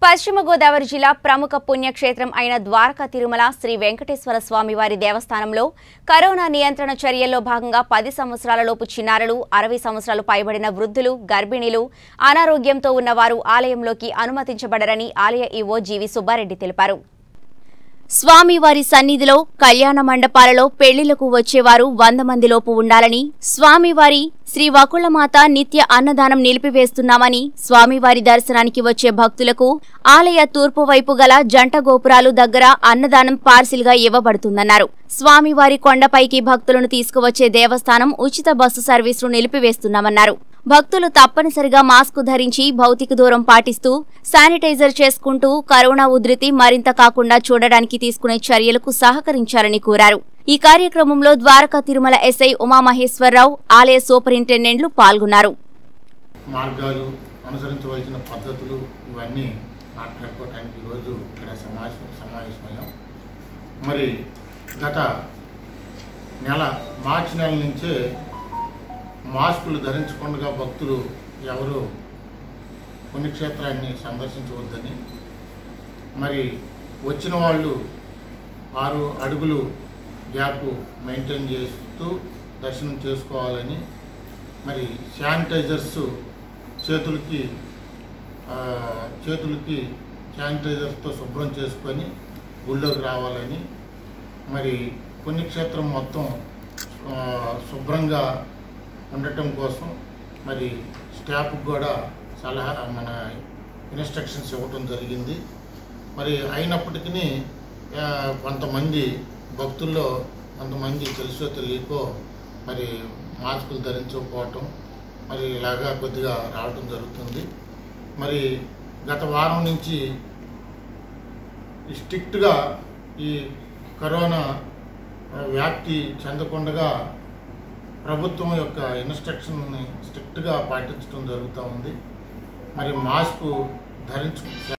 పశ్చిమ గోదావరి జిల్లా ప్రముఖ పుణ్యక్షేత్రం అయిన ద్వారకా తిరుమల శ్రీ వెంకటేశ్వర స్వామి వారి దేవస్థానంలో కరోనా నియంత్రణ చర్యల్లో భాగంగా పది సంవత్సరాలలోపు చిన్నారులు అరవై సంవత్సరాలు పైబడిన వృద్ధులు గర్భిణీలు అనారోగ్యంతో ఉన్నవారు ఆలయంలోకి అనుమతించబడరని ఆలయ ఈవో జీవి సుబ్బారెడ్డి తెలిపారు స్వామివారి సన్నిధిలో కళ్యాణ మండపాలలో పెళ్లిళ్లకు వచ్చేవారు వంద మందిలోపు ఉండాలని స్వామివారి శ్రీ వకుళమాత నిత్య అన్నదానం నిలిపివేస్తున్నామని స్వామివారి దర్శనానికి వచ్చే భక్తులకు ఆలయ తూర్పు వైపు గల జంట గోపురాలు దగ్గర అన్నదానం పార్సిల్ గా ఇవ్వబడుతుందన్నారు స్వామివారి కొండపైకి భక్తులను తీసుకువచ్చే దేవస్థానం ఉచిత బస్సు సర్వీసులు నిలిపివేస్తున్నామన్నారు భక్తులు తప్పనిసరిగా మాస్క్ ధరించి భౌతిక దూరం పాటిస్తూ శానిటైజర్ చేసుకుంటూ కరోనా ఉధృతి మరింత కాకుండా చూడడానికి తీసుకునే చర్యలకు సహకరించాలని కోరారు ఈ కార్యక్రమంలో ద్వారకా తిరుమల ఎస్ఐ ఉమామహేశ్వరరావు ఆలయ సూపరింటెండెంట్లు పాల్గొన్నారు మార్గాలు అనుసరించవలసిన పద్ధతులు ఇవన్నీ మాట్లాడుకోవడానికి ఈరోజు ఇక్కడ సమావేశం సమావేశమయ్యాం మరి గత నెల మార్చి నెల నుంచే మాస్కులు ధరించకుండా భక్తులు ఎవరు పుణ్యక్షేత్రాన్ని సందర్శించవద్దని మరి వచ్చిన వాళ్ళు ఆరు అడుగులు గ్యాప్ మెయింటైన్ చేస్తూ దర్శనం చేసుకోవాలని మరి శానిటైజర్స్ చేతులకి ఆ, చేతులకి శానిటైజర్స్తో శుభ్రం చేసుకొని గుళ్ళోకి రావాలని మరి పుణ్యక్షేత్రం మొత్తం ఆ, శుభ్రంగా ఉండటం కోసం మరి స్టాఫ్కి కూడా సలహా మన ఇన్స్ట్రక్షన్స్ ఇవ్వటం జరిగింది మరి అయినప్పటికీ ఆ, కొంతమంది భక్తుల్లో కొంతమంది తెలుసో తెలియకో మరి మాస్కులు ధరించకపోవటం మరి ఇలాగా కొద్దిగా రావటం జరుగుతుంది మరి గత వారం నుంచి స్ట్రిక్ట్గా ఈ కరోనా ఆ, వ్యాప్తి చెందకుండా ప్రభుత్వం యొక్క ఇన్స్ట్రక్షన్ని స్ట్రిక్ట్గా పాటించడం జరుగుతూ ఉంది మరి మాస్క్ ధరించు